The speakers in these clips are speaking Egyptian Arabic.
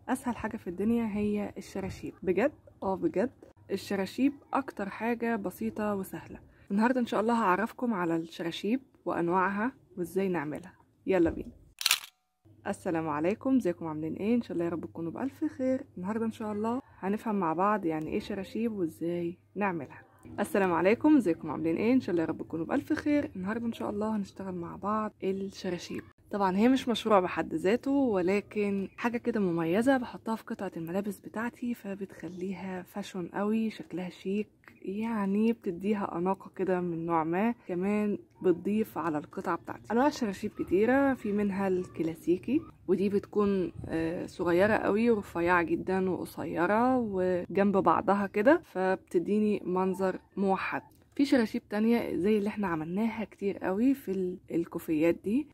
اسهل حاجه في الدنيا هي الشراشيب بجد اه بجد الشراشيب اكتر حاجه بسيطه وسهله النهارده ان شاء الله هعرفكم على الشراشيب وانواعها وازاي نعملها يلا بينا السلام عليكم ازيكم عاملين ايه ان شاء الله يا رب تكونوا بالف خير النهارده ان شاء الله هنفهم مع بعض يعني ايه شراشيب وازاي نعملها السلام عليكم ازيكم عاملين ايه ان شاء الله يا رب تكونوا بالف خير النهارده ان شاء الله هنشتغل مع بعض الشراشيب طبعا هي مش مشروع بحد ذاته ولكن حاجه كده مميزه بحطها في قطعه الملابس بتاعتي فبتخليها فاشون قوي شكلها شيك يعني بتديها اناقه كده من نوع ما كمان بتضيف على القطعه بتاعتي انواع الشراشيب كتيره في منها الكلاسيكي ودي بتكون صغيره قوي ورفيعه جدا وقصيره وجنب بعضها كده فبتديني منظر موحد في شراشيب تانية زي اللي احنا عملناها كتير قوي في الكوفيات دي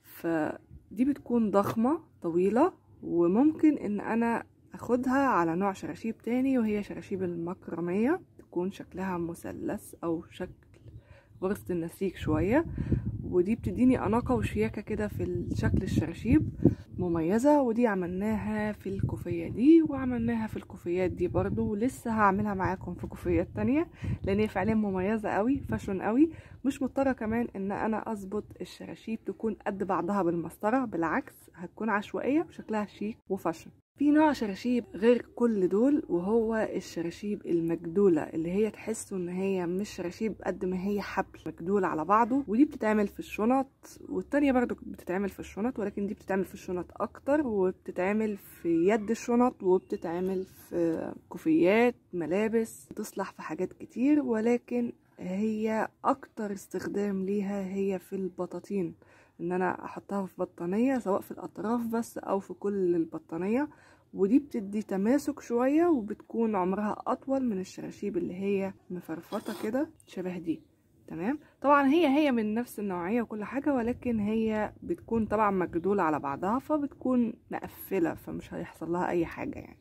فدي بتكون ضخمة طويلة وممكن ان انا اخدها على نوع شراشيب تاني وهي شراشيب المكرمية تكون شكلها مثلث او شكل غرزة النسيج شوية ودي بتديني اناقة وشياكة كده في شكل الشراشيب مميزة ودي عملناها في الكوفية دي وعملناها في الكوفيات دي برضو ولسه هعملها معاكم في كوفيات تانية لان هي فعليا مميزة قوي فاشون قوي مش مضطرة كمان ان انا اظبط الشراشيب تكون قد بعضها بالمسطرة بالعكس هتكون عشوائية وشكلها شيك وفاشون في نوع شراشيب غير كل دول وهو الشراشيب المجدولة اللي هي تحسوا ان هي مش شراشيب قد ما هي حبل مجدول على بعضه ودي بتتعمل في الشنط والتانية برضو بتتعمل في الشنط ولكن دي بتتعمل في الشنط اكتر وبتتعمل في يد الشنط وبتتعمل في كوفيات ملابس بتصلح في حاجات كتير ولكن هي اكتر استخدام ليها هي في البطاطين ان انا احطها في بطانية سواء في الاطراف بس او في كل البطانية ودي بتدي تماسك شوية وبتكون عمرها اطول من الشراشيب اللي هي مفرفطة كده شبه دي تمام طبعا هي هي من نفس النوعية وكل حاجة ولكن هي بتكون طبعا مجدولة على بعضها فبتكون مقفلة فمش هيحصل لها اي حاجة يعني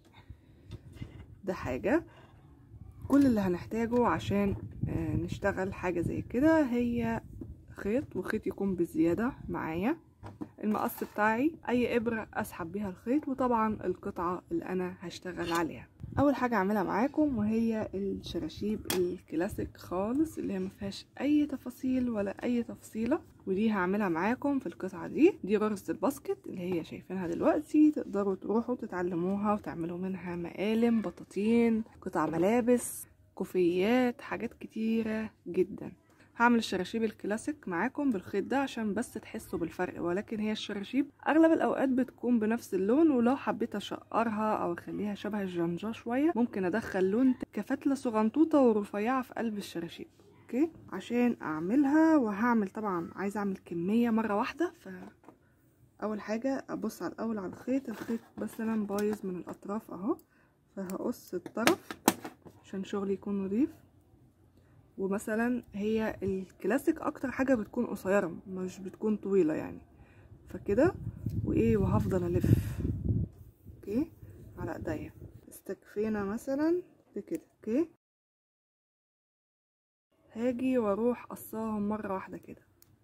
ده حاجة كل اللي هنحتاجه عشان نشتغل حاجة زي كده هي خيط وخيط يكون بزيادة معايا المقص بتاعي اي ابرة اسحب بيها الخيط وطبعا القطعة اللي انا هشتغل عليها اول حاجة اعملها معاكم وهي الشراشيب الكلاسيك خالص اللي هي مفيهاش اي تفاصيل ولا اي تفصيلة ودي هعملها معاكم في القطعة دي دي غرزة الباسكت اللي هي شايفينها دلوقتي تقدروا تروحوا تتعلموها وتعملوا منها مقالم بطاطين قطع ملابس كوفيات حاجات كتيرة جدا هعمل الشراشيب الكلاسيك معاكم بالخيط ده عشان بس تحسوا بالفرق ولكن هي الشراشيب اغلب الاوقات بتكون بنفس اللون ولو حبيت اشقرها او اخليها شبه الجنجا شويه ممكن ادخل لون كفتله صغنطوطه ورفيعه في قلب الشراشيب اوكي عشان اعملها وهعمل طبعا عايزه اعمل كميه مره واحده ف اول حاجه ابص على الاول على الخيط الخيط مثلا بايظ من الاطراف اهو فهقص الطرف عشان شغلي يكون نظيف ومثلا هي الكلاسيك اكتر حاجه بتكون قصيره مش بتكون طويله يعني فكده وايه وهفضل الف اوكي على ايديا استكفينا مثلا بكده اوكي هاجي واروح قصاهم مره واحده كده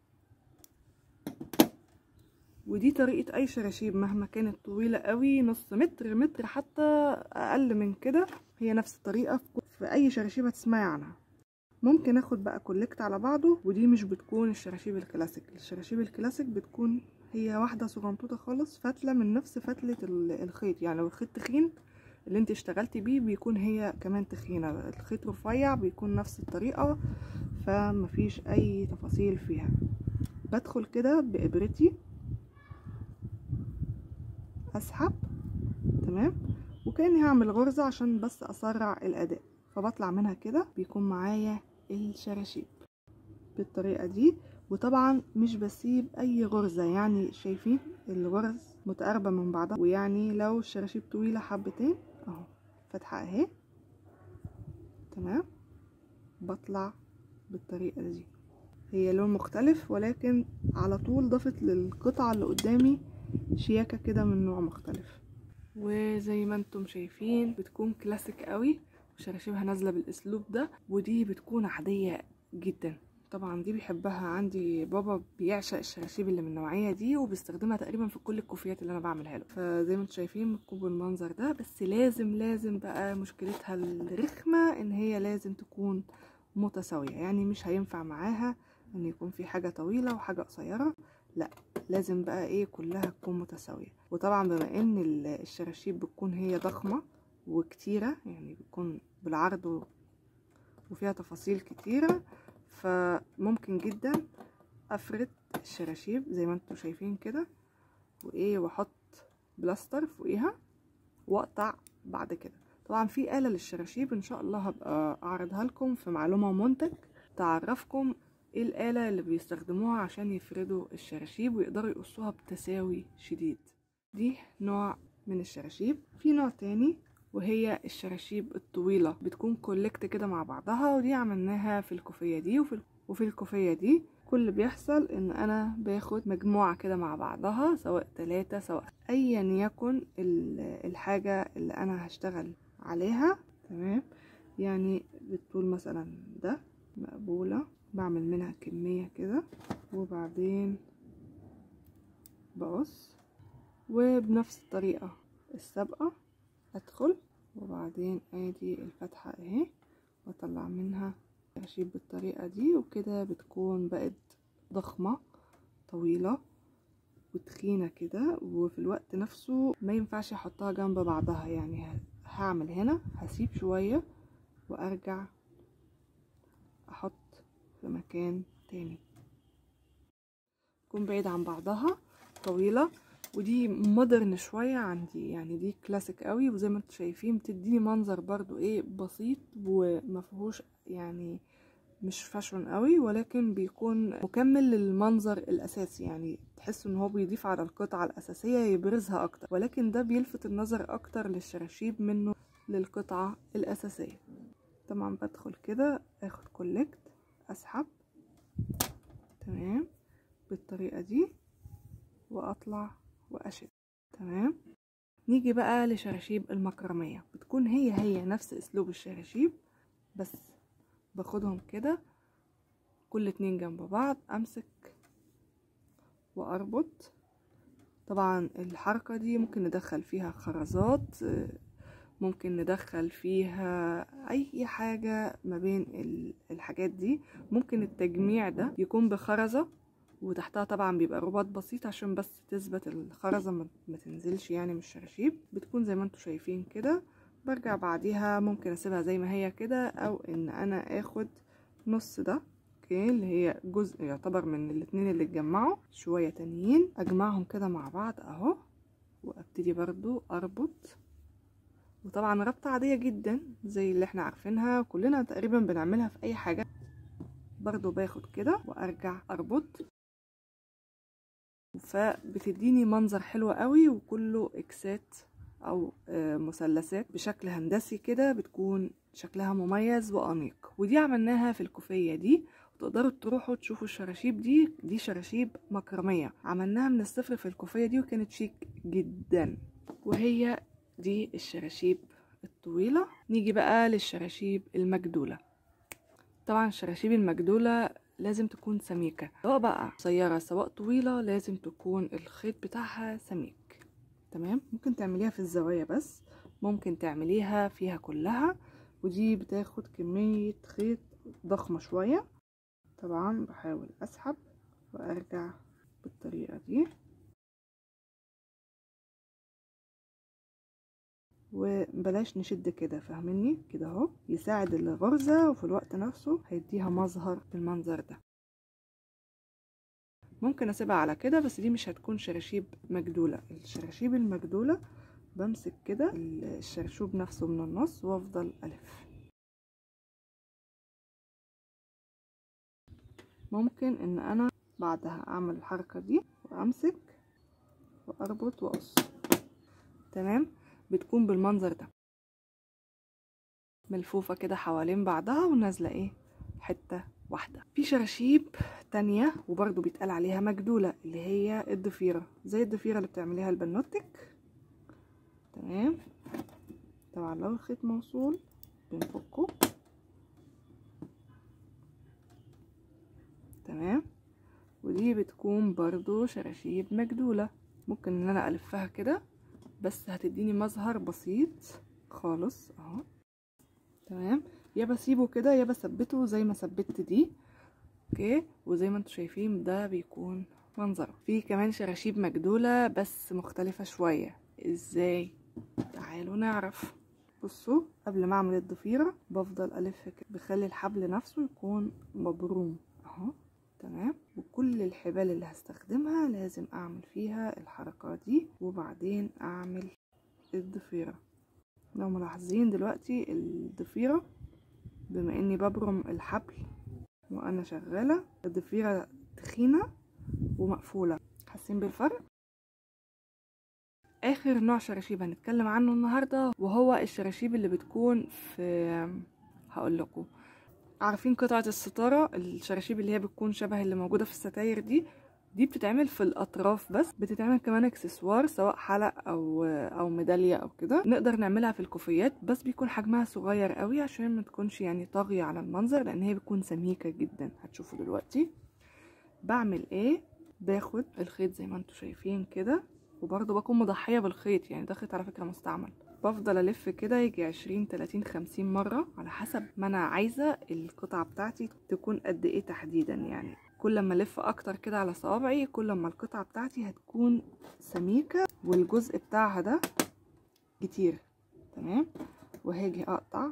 ودي طريقه اي شراشيب مهما كانت طويله قوي نص متر متر حتى اقل من كده هي نفس الطريقه في اي شراشيب هتسمعي عنها ممكن اخد بقى كولكت على بعضه ودي مش بتكون الشراشيب الكلاسيك الشراشيب الكلاسيك بتكون هي واحدة صغنطوطة خالص فتلة من نفس فتلة الخيط يعني لو الخيط تخين اللي انت اشتغلتي بيه بيكون هي كمان تخينة الخيط رفيع بيكون نفس الطريقة فمفيش اي تفاصيل فيها بدخل كده بإبرتي اسحب تمام وكأني هعمل غرزة عشان بس اسرع الاداء فبطلع منها كده بيكون معايا الشراشيب بالطريقة دي وطبعا مش بسيب اي غرزة يعني شايفين الغرز متقاربة من بعضها ويعني لو الشراشيب طويلة حبتين اهو فتحة اهي تمام بطلع بالطريقة دي هي لون مختلف ولكن على طول ضفت للقطعة اللي قدامي شياكة كده من نوع مختلف وزي ما انتم شايفين بتكون كلاسيك قوي وشراشيبها نازلة بالاسلوب ده ودي بتكون عادية جدا طبعا دي بيحبها عندي بابا بيعشق الشراشيب اللي من النوعيه دي وبيستخدمها تقريبا في كل الكوفيات اللي انا بعملها له فزي ما انتم شايفين بتكون بالمنظر ده بس لازم لازم بقى مشكلتها الرخمه ان هي لازم تكون متساويه يعني مش هينفع معاها ان يكون في حاجه طويله وحاجه قصيره لا لازم بقى ايه كلها تكون متساويه وطبعا بما ان الشراشيب بتكون هي ضخمه وكتيره يعني بتكون بالعرض وفيها تفاصيل كتيره فممكن جدا افرد الشراشيب زي ما انتم شايفين كده وايه واحط بلاستر فوقيها واقطع بعد كده طبعا في آلة للشراشيب ان شاء الله هبقى اعرضها لكم في معلومة ومنتج تعرفكم ايه الآلة اللي بيستخدموها عشان يفردوا الشراشيب ويقدروا يقصوها بتساوي شديد دي نوع من الشراشيب في نوع تاني وهي الشراشيب الطويلة بتكون كولكت كده مع بعضها ودي عملناها في الكوفية دي وفي, وفي الكوفية دي كل اللي بيحصل ان انا باخد مجموعة كده مع بعضها سواء ثلاثة سواء ايا يكن الحاجة اللي انا هشتغل عليها تمام يعني بالطول مثلا ده مقبولة بعمل منها كمية كده وبعدين بقص وبنفس الطريقة السابقة ادخل وبعدين ادي الفتحة اهي واطلع منها اشيب بالطريقة دي وكده بتكون بقت ضخمة طويلة وتخينة كده وفي الوقت نفسه ما ينفعش احطها جنب بعضها يعني هعمل هنا هسيب شوية وارجع احط في مكان تاني تكون بعيد عن بعضها طويلة ودي مودرن شوية عندي يعني دي كلاسيك قوي وزي ما انتم شايفين بتديني منظر برضو ايه بسيط ومفهوش يعني مش فاشون قوي ولكن بيكون مكمل للمنظر الاساسي يعني تحس ان هو بيضيف على القطعة الاساسية يبرزها اكتر ولكن ده بيلفت النظر اكتر للشراشيب منه للقطعة الاساسية طبعا بدخل كده اخد كولكت اسحب تمام بالطريقة دي واطلع واشد تمام نيجي بقى لشراشيب المكرمية بتكون هي هي نفس اسلوب الشراشيب بس باخدهم كده كل اتنين جنب بعض امسك واربط طبعا الحركة دي ممكن ندخل فيها خرزات ممكن ندخل فيها اي حاجة ما بين الحاجات دي ممكن التجميع ده يكون بخرزة وتحتها طبعا بيبقى رباط بسيط عشان بس تثبت الخرزة ما تنزلش يعني من الشراشيب بتكون زي ما انتم شايفين كده برجع بعديها ممكن اسيبها زي ما هي كده او ان انا اخد نص ده اوكي اللي هي جزء يعتبر من الاتنين اللي اتجمعوا شوية تانيين اجمعهم كده مع بعض اهو وابتدي برضو اربط وطبعا ربطة عادية جدا زي اللي احنا عارفينها كلنا تقريبا بنعملها في اي حاجة برضو باخد كده وارجع اربط فبتديني منظر حلو قوي وكله اكسات او مثلثات بشكل هندسي كده بتكون شكلها مميز وانيق ودي عملناها في الكوفيه دي وتقدروا تروحوا تشوفوا الشراشيب دي دي شراشيب مكرميه عملناها من الصفر في الكوفيه دي وكانت شيك جدا وهي دي الشراشيب الطويله نيجي بقى للشراشيب المجدوله طبعا الشراشيب المجدوله لازم تكون سميكة سواء بقى قصيرة سواء طويلة لازم تكون الخيط بتاعها سميك تمام ممكن تعمليها في الزوايا بس ممكن تعمليها فيها كلها ودي بتاخد كمية خيط ضخمة شوية طبعا بحاول اسحب وارجع بالطريقة دي وبلاش نشد كده فاهميني كده اهو يساعد الغرزة وفي الوقت نفسه هيديها مظهر بالمنظر ده ممكن اسيبها على كده بس دي مش هتكون شراشيب مجدولة الشراشيب المجدولة بمسك كده الشرشوب نفسه من النص وافضل الف ممكن ان انا بعدها اعمل الحركة دي وامسك واربط واقص تمام بتكون بالمنظر ده ملفوفة كده حوالين بعضها ونازلة ايه حتة واحدة في شراشيب تانية وبرضو بيتقال عليها مجدولة اللي هي الضفيرة زي الضفيرة اللي بتعمليها البنوتك تمام طبعا لو الخيط موصول بنفكه بتكون برضو شراشيب مجدولة ممكن ان انا الفها كده بس هتديني مظهر بسيط خالص اهو تمام يا بسيبه كده يا بثبته زي ما ثبت دي اوكي وزي ما انتم شايفين ده بيكون منظره في كمان شراشيب مجدولة بس مختلفة شوية ازاي تعالوا نعرف بصوا قبل ما اعمل الضفيرة بفضل الف كده بخلي الحبل نفسه يكون مبروم اهو تمام وكل الحبال اللي هستخدمها لازم اعمل فيها الحركات دي وبعدين اعمل الضفيرة لو ملاحظين دلوقتي الضفيرة بما اني ببرم الحبل وانا شغالة الضفيرة تخينة ومقفولة حاسين بالفرق اخر نوع شراشيب هنتكلم عنه النهاردة وهو الشراشيب اللي بتكون في هقول لكم عارفين قطعة الستارة الشراشيب اللي هي بتكون شبه اللي موجودة في الستاير دي دي بتتعمل في الاطراف بس بتتعمل كمان اكسسوار سواء حلق او او ميداليه او كده نقدر نعملها في الكوفيات بس بيكون حجمها صغير قوي عشان ما تكونش يعني طاغيه على المنظر لان هي بتكون سميكه جدا هتشوفوا دلوقتي بعمل ايه باخد الخيط زي ما انتم شايفين كده وبرضه بكون مضحيه بالخيط يعني ده خيط على فكره مستعمل بفضل الف كده يجي عشرين تلاتين خمسين مرة على حسب ما انا عايزة القطعة بتاعتي تكون قد ايه تحديدا يعني كل ما الف اكتر كده على صوابعي كل ما القطعة بتاعتي هتكون سميكة والجزء بتاعها ده كتير تمام وهاجي اقطع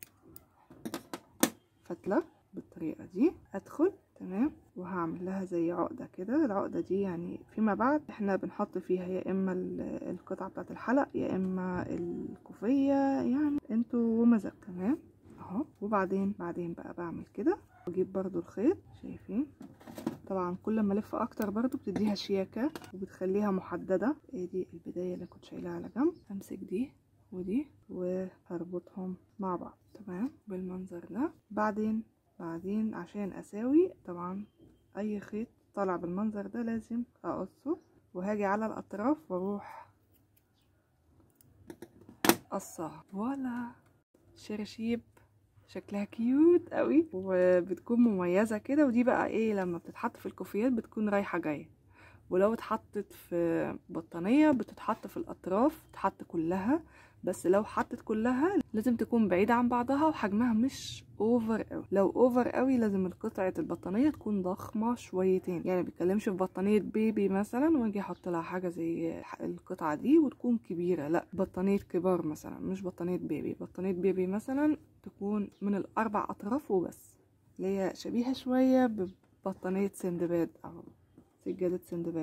فتلة بالطريقة دي ادخل تمام وهعمل لها زي عقدة كده العقدة دي يعني فيما بعد احنا بنحط فيها يا اما القطعة بتاعة الحلق يا اما الكوفية يعني انتوا ومزاج تمام اهو وبعدين بعدين بقى بعمل كده واجيب برضو الخيط شايفين طبعا كل ما الف اكتر برضو بتديها شياكة وبتخليها محددة ايه دي البداية اللي كنت شايلها على جنب امسك دي ودي وهربطهم مع بعض تمام بالمنظر ده بعدين بعدين عشان اساوي طبعا اي خيط طالع بالمنظر ده لازم اقصه وهاجي على الاطراف واروح قصها فوالا شراشيب شكلها كيوت قوي وبتكون مميزه كده ودي بقى ايه لما بتتحط في الكوفيات بتكون رايحه جايه ولو اتحطت في بطانيه بتتحط في الاطراف تتحط كلها بس لو حطت كلها لازم تكون بعيدة عن بعضها وحجمها مش اوفر قوي لو اوفر قوي لازم القطعة البطانية تكون ضخمة شويتين يعني بيتكلمش في بطانية بيبي مثلا واجي احط لها حاجة زي القطعة دي وتكون كبيرة لا بطانية كبار مثلا مش بطانية بيبي بطانية بيبي مثلا تكون من الاربع اطراف وبس اللي هي شبيهة شوية ببطانية سندباد او سجادة سندباد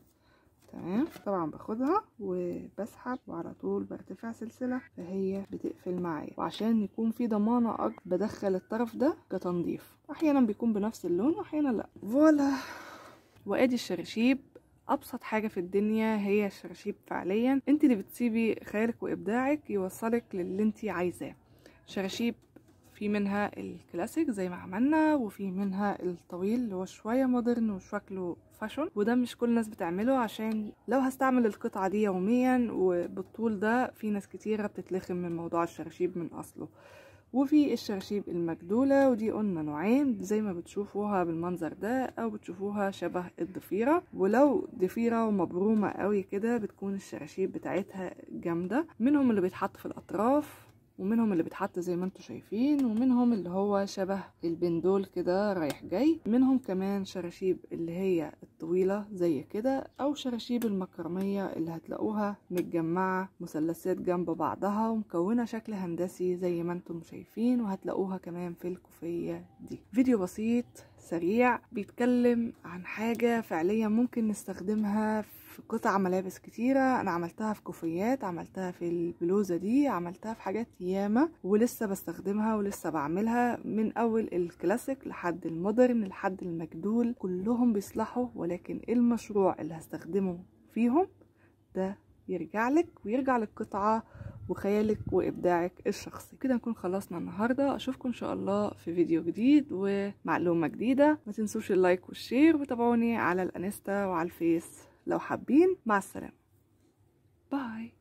تمام طبعا باخدها وبسحب وعلى طول برتفع سلسلة فهي بتقفل معايا وعشان يكون في ضمانة أكبر بدخل الطرف ده كتنظيف أحيانا بيكون بنفس اللون وأحيانا لأ فوالا وادي الشراشيب ابسط حاجة في الدنيا هي الشراشيب فعليا انت اللي بتسيبي خيالك وابداعك يوصلك للي انت عايزاه شراشيب في منها الكلاسيك زي ما عملنا وفي منها الطويل اللي هو شويه مودرن وشكله فاشون وده مش كل الناس بتعمله عشان لو هستعمل القطعه دي يوميا وبالطول ده في ناس كتيره بتتلخم من موضوع الشراشيب من اصله وفي الشراشيب المجدولة ودي قلنا نوعين زي ما بتشوفوها بالمنظر ده او بتشوفوها شبه الضفيرة ولو ضفيرة ومبرومة قوي كده بتكون الشراشيب بتاعتها جامدة منهم اللي بيتحط في الاطراف ومنهم اللي بيتحط زي ما انتم شايفين ومنهم اللي هو شبه البندول كده رايح جاي منهم كمان شراشيب اللي هي الطويلة زي كده او شراشيب المكرمية اللي هتلاقوها متجمعة مثلثات جنب بعضها ومكونة شكل هندسي زي ما انتم شايفين وهتلاقوها كمان في الكوفية دي فيديو بسيط سريع بيتكلم عن حاجة فعليا ممكن نستخدمها في قطع ملابس كتيرة أنا عملتها في كوفيات عملتها في البلوزة دي عملتها في حاجات ياما ولسه بستخدمها ولسه بعملها من أول الكلاسيك لحد المودرن لحد المجدول كلهم بيصلحوا ولكن المشروع اللي هستخدمه فيهم ده يرجع لك ويرجع للقطعة وخيالك وإبداعك الشخصي كده نكون خلصنا النهاردة أشوفكم إن شاء الله في فيديو جديد ومعلومة جديدة ما تنسوش اللايك والشير وتابعوني على الانستا وعلى الفيس لو حابين مع السلامة باي